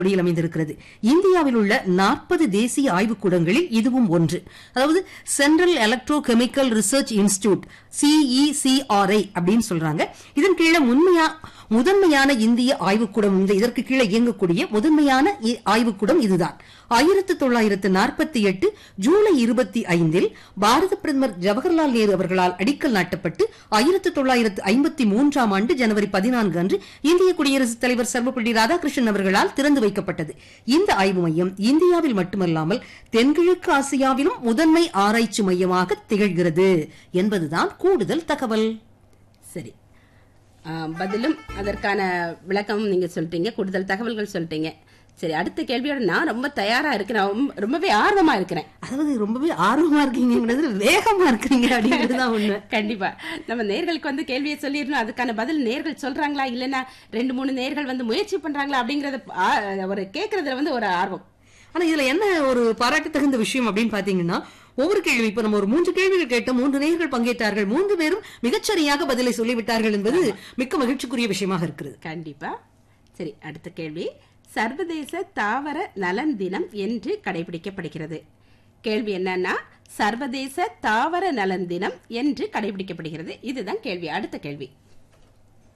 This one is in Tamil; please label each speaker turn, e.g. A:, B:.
A: படியில் அமைந்திருக்கிறது இந்தியாவில் உள்ள நாற்பது தேசிய ஆய்வுக்கூடங்களில் இதுவும் ஒன்று அதாவது central electro chemical research institute CECRI அப்படின்னு சொல்றாங்க இதன் கீழே உண்மையா முதன்மையான இந்திய ஆய்வுக்கூடம் இந்த இதற்கு கீழே இயங்கக்கூடிய முதன்மையான இ- ஆய்வுக்கூடம் இதுதான் ஆயிரத்து தொள்ளாயிரத்து நாற்பத்தி எட்டு ஜூலை இருபத்தி ஐந்தில் பாரத பிரதமர் ஜவஹர்லால் நேரு அவர்களால் அடிக்கல் நாட்டப்பட்டு ஆயிரத்து தொள்ளாயிரத்து ஐம்பத்தி மூன்றாம் ஆண்டு ஜனவரி பதினான்கு அன்று இந்திய குடியரசுத் தலைவர் சர்வப்பள்ளி ராதாகிருஷ்ணன் அவர்களால் திறந்து வைக்கப்பட்டது இந்த ஆய்வு மையம் இந்தியாவில் மட்டுமல்லாமல் தென்கிழக்கு ஆசியாவிலும் முதன்மை ஆராய்ச்சி மையமாக திகழ்கிறது என்பதுதான் கூடுதல் தகவல்
B: சரி ஆ, பதிலும் அதற்கான விளக்கமும் நீங்க சொல்லிட்டீங்க கூடுதல் தகவல்கள் சொல்லிட்டீங்க சரி அடுத்த கேள்வியோட நான் ரொம்ப தயாரா இருக்கிறேன் ரொம்ப- ரொம்பவே ஆர்வமா இருக்கிறேன்
A: அதாவது ரொம்பவே ஆர்வமா இருக்கீங்கிறது வேகமா இருக்கிறீங்க அப்படிங்கிறதுதான் உண்மை
B: கண்டிப்பா நம்ம நேர்களுக்கு வந்து கேள்வியை சொல்லிடணும் அதுக்கான பதில் நேர்கள் சொல்றாங்களா இல்லைன்னா ரெண்டு மூணு நேர்கள் வந்து முயற்சி பண்றாங்களா அப்படிங்கறத ஆ, ஒரு கேக்குறதுல வந்து ஒரு ஆர்வம்
A: ஆனா இதுல என்ன ஒரு பாராட்டு தகுந்த விஷயம் அப்படின்னு பாத்தீங்கன்னா ஒவ்வொரு கேள்வி இப்ப நம்ம ஒரு மூன்று கேள்விகள் கேட்டோம் மூன்று நேயர்கள் பங்கேற்றார்கள் மூன்று பேரும் மிகச்சரியாக பதிலை சொல்லிவிட்டார்கள் என்பது மிக்க மகிழ்ச்சிக்குரிய விஷயமாக இருக்கிறது
B: கண்டிப்பா சரி அடுத்த கேள்வி சர்வதேச தாவர நலன் தினம் என்று கடைபிடிக்கப்படுகிறது கேள்வி என்னன்னா சர்வதேச தாவர நலன் தினம் என்று கடைபிடிக்கப்படுகிறது இதுதான் கேள்வி அடுத்த கேள்வி